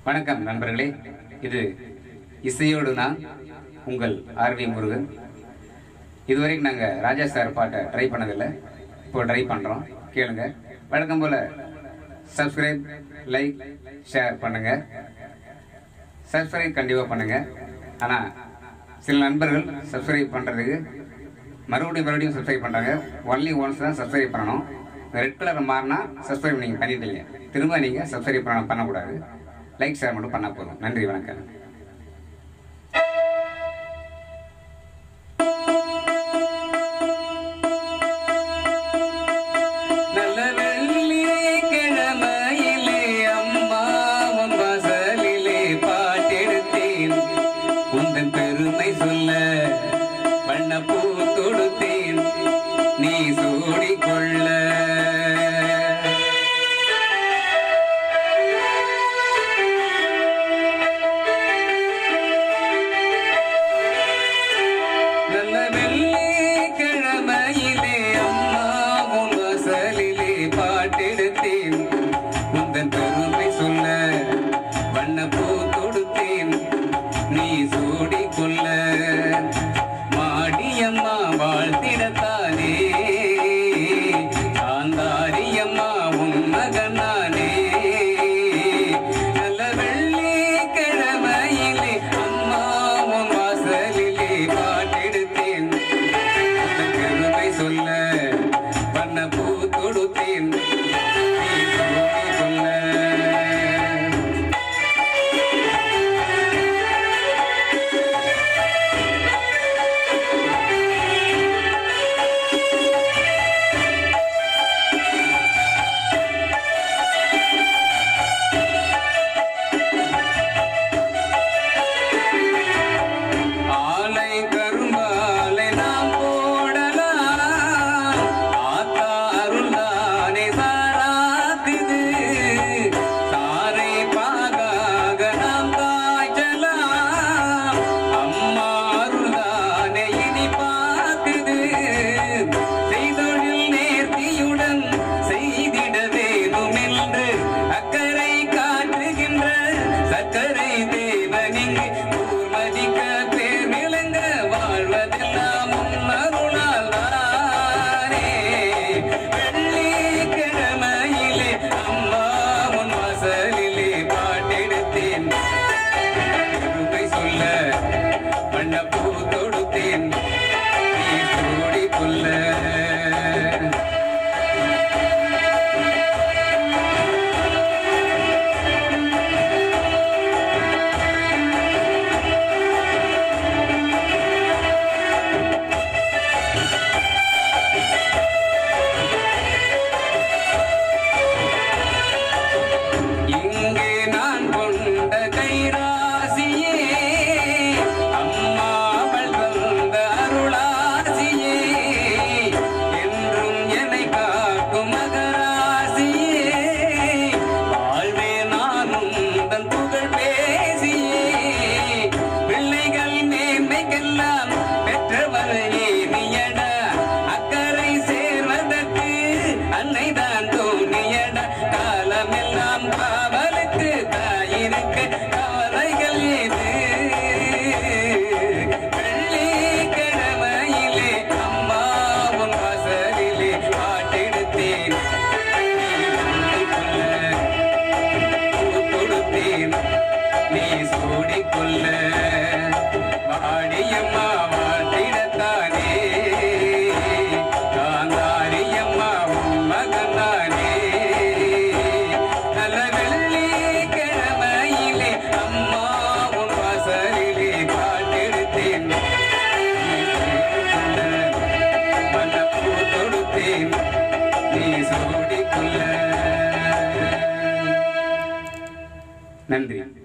வணக்கம் நண்பர்களே இது இசையோடு நான் உங்கள் ஆர்வி முருகன் இதுவரைக்கும் நாங்கள் ராஜா சார் பாட்டை ட்ரை பண்ணதில்லை இப்போ ட்ரை பண்ணுறோம் கேளுங்க வழக்கம் போல் சப்ஸ்கிரைப் லைக் ஷேர் பண்ணுங்க சப்ஸ்கிரைப் கண்டிப்பாக பண்ணுங்க ஆனால் சில நண்பர்கள் சப்ஸ்கிரைப் பண்ணுறதுக்கு மறுபடியும் மறுபடியும் சப்ஸ்கிரைப் பண்ணுறாங்க ஒன்லி ஒன்ஸ் தான் சப்ஸ்கிரைப் பண்ணணும் ரெட் கலர் மாறினா சப்ஸ்கிரைப் நீங்கள் பண்ணிட்டீங்க திரும்ப நீங்கள் சப்ஸ்கிரைப் பண்ண பண்ணக்கூடாது லைக் ஷேர் மட்டும் பண்ணால் போதும் நன்றி வணக்கம் நல்ல வெள்ளிக்கிழமையிலே அம்மாவும் வாசலிலே பாட்டெடுத்தேன் உந்தன் பெருமை சொல்ல வண்ணப்பூ தொடுத்தேன் நீ சூடிக்கொள்ள நல்ல வெள்ளிக்கிழமையிலே அம்மாவும் வாசலிலே பாட்டெடுத்தேன் உந்தன் பெருமை சொல்ல வண்ணப்பூ தொடுத்தேன் நீ சூடிக்கொள்ள மாடியம்மா வாழ்த்திடத்தானே காந்தாரியம்மா உன் மகனானே நல்ல வெள்ளிக்கிழமையிலே அம்மா உன் வாசலிலே பாட்டெடுத்தேன் உந்தன் பெருமை சொல்ல வண்ண பூ தொடுத்தேன் நீ சூடிக்கொள்ள ஆலை கரும்பாலை நாம் போடலாம் ஆத்தா அருள்தானே சாராக்குது தாரை பாகாக நாம் காய்ச்சலாம் அம்மா அருள்தானே இனி பாக்குது செய்தொழில் நேர்த்தியுடன் செய்திட வேணுமென்று அக்கறை காட்டுகின்ற சக்கரை தேவனிங்கு ஊர்மதிக்க பேர் விளங்க வாழ்வதெல்லாம் உன் அருளால் தானே வெள்ளிக்கிழமையிலே அம்மா உன் வாசலிலே பாட்டெடுத்தேன் பெருமை சொல்ல வண்ணப்பூ தொடுத்தேன் நீ சூடிக்கொள்ள இங்கே நான் கொண்ட கைராசியே அம்மா அவள் தந்த அருளாசியே என்றும் என்னை காக்கும் மகராசியே வாழ்வே நானும் தன் புகழ் பேசியே பிள்ளைகள் மேன்மைக்கெல்லாம் பெற்றவரையே நீயடா அக்கறை சேர்வதற்கு அன்னைதான் தோணியடா காலமெல்லாம் காவலுக்கு தாயிருக்கு கவலைகள் ஏது வெள்ளிக்கிழமையிலே அம்மா உன் வாசலிலே பாட்டெடுத்தேன் நீ கொடுத்தேன் நீ சூடிக்கொள்ள வாடியம்மா வாழ்த்திடத்தானே காந்தாரியம்மா உன் மகனானே நல்ல வெள்ளிக்கிழமையிலே அம்மா உன் வாசலிலே பாட்டெடுத்தேன் மனப்பூ தொடுத்தேன் நீ சூடிக்கொள்ள நன்றி